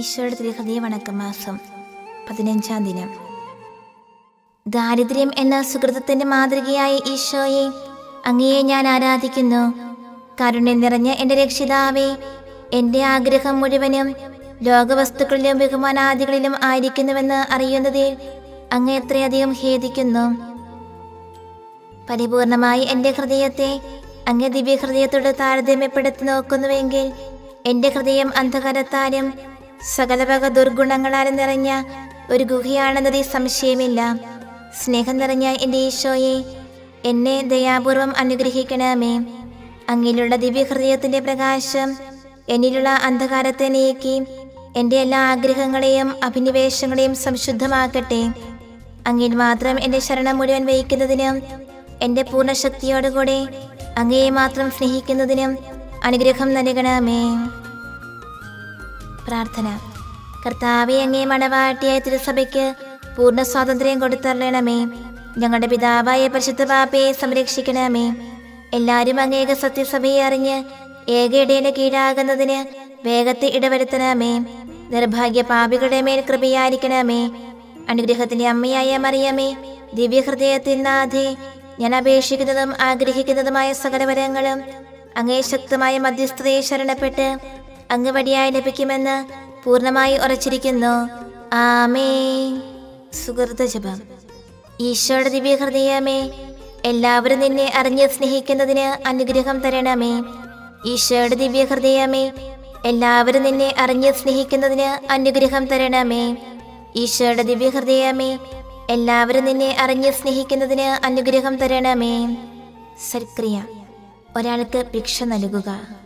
ഈശോയുടെ തിരുഹൃദയ വണക്കമാസം പതിനഞ്ചാം ദിനം ദാരിദ്ര്യം എന്ന സുഹൃതത്തിന്റെ മാതൃകയായ ഈശോയെ അങ്ങയെ ഞാൻ ആരാധിക്കുന്നു കാരുണ്യം നിറഞ്ഞ എൻ്റെ രക്ഷിതാവേ എൻ്റെ ആഗ്രഹം മുഴുവനും ലോകവസ്തുക്കളിലും ബഹുമാനാദികളിലും ആയിരിക്കുന്നുവെന്ന് അറിയുന്നതിൽ അങ്ങ് എത്രയധികം ഖേദിക്കുന്നു പരിപൂർണമായി എൻ്റെ ഹൃദയത്തെ അങ്ങ് ദിവ്യഹൃദയത്തോട് താരതമ്യപ്പെടുത്തി നോക്കുന്നുവെങ്കിൽ എൻ്റെ ഹൃദയം അന്ധകാരത്താലും സകലവക ദുർഗുണങ്ങളാലും നിറഞ്ഞ ഒരു ഗുഹയാണെന്നതിൽ സംശയമില്ല സ്നേഹം നിറഞ്ഞ എൻ്റെ ഈശോയെ എന്നെ ദയാപൂർവം അനുഗ്രഹിക്കണമേ അങ്ങിലുള്ള ദിവ്യഹൃദയത്തിൻ്റെ പ്രകാശം എന്നിലുള്ള അന്ധകാരത്തെ നീക്കി എൻ്റെ എല്ലാ ആഗ്രഹങ്ങളെയും അഭിനിവേശങ്ങളെയും സംശുദ്ധമാക്കട്ടെ അങ്ങിൽ മാത്രം എൻ്റെ ശരണം മുഴുവൻ വഹിക്കുന്നതിനും എൻ്റെ പൂർണ്ണശക്തിയോടുകൂടി അങ്ങയെ മാത്രം സ്നേഹിക്കുന്നതിനും അനുഗ്രഹം നൽകണമേ പ്രാർത്ഥന കർത്താവെ അങ്ങേ മണവാട്ടിയായ തിരുസഭയ്ക്ക് പൂർണ്ണ സ്വാതന്ത്ര്യം കൊടുത്തരളണമേ ഞങ്ങളുടെ പിതാവായ പരിശുദ്ധ പാപ്പയെ സംരക്ഷിക്കണമേ എല്ലാവരും അങ്ങേക സത്യസഭയെ അറിഞ്ഞ് ഏക ഇടയുടെ കീഴാകുന്നതിന് വേഗത്തെ ഇടവരുത്തണമേ നിർഭാഗ്യ പാപികളുടെ മേൽ കൃപയായിരിക്കണമേ അനുഗ്രഹത്തിന്റെ അമ്മയായ മറിയമേ ദിവ്യഹൃദയത്തിൽ നാഥേ ഞാൻ അപേക്ഷിക്കുന്നതും ആഗ്രഹിക്കുന്നതുമായ സകലവരങ്ങളും അങ്ങേ ശക്തമായ മധ്യസ്ഥതയെ ശരണപ്പെട്ട് അങ്ങ് വഴിയായി ലഭിക്കുമെന്ന് പൂർണ്ണമായി ഉറച്ചിരിക്കുന്നു ആമേ സുഹൃത ജപം ഈശോയുടെ ദിവ്യഹൃദയമേ എല്ലാവരും നിന്നെ അറിഞ്ഞ് സ്നേഹിക്കുന്നതിന് അനുഗ്രഹം തരണമേ ഈശോയുടെ ദിവ്യഹൃദയമേ എല്ലാവരും നിന്നെ അറിഞ്ഞ് സ്നേഹിക്കുന്നതിന് അനുഗ്രഹം തരണമേ ഈശോയുടെ ദിവ്യഹൃദയമേ എല്ലാവരും നിന്നെ അറിഞ്ഞ് സ്നേഹിക്കുന്നതിന് അനുഗ്രഹം തരണമേ സൽക്രിയ ഒരാൾക്ക് ഭിക്ഷ നൽകുക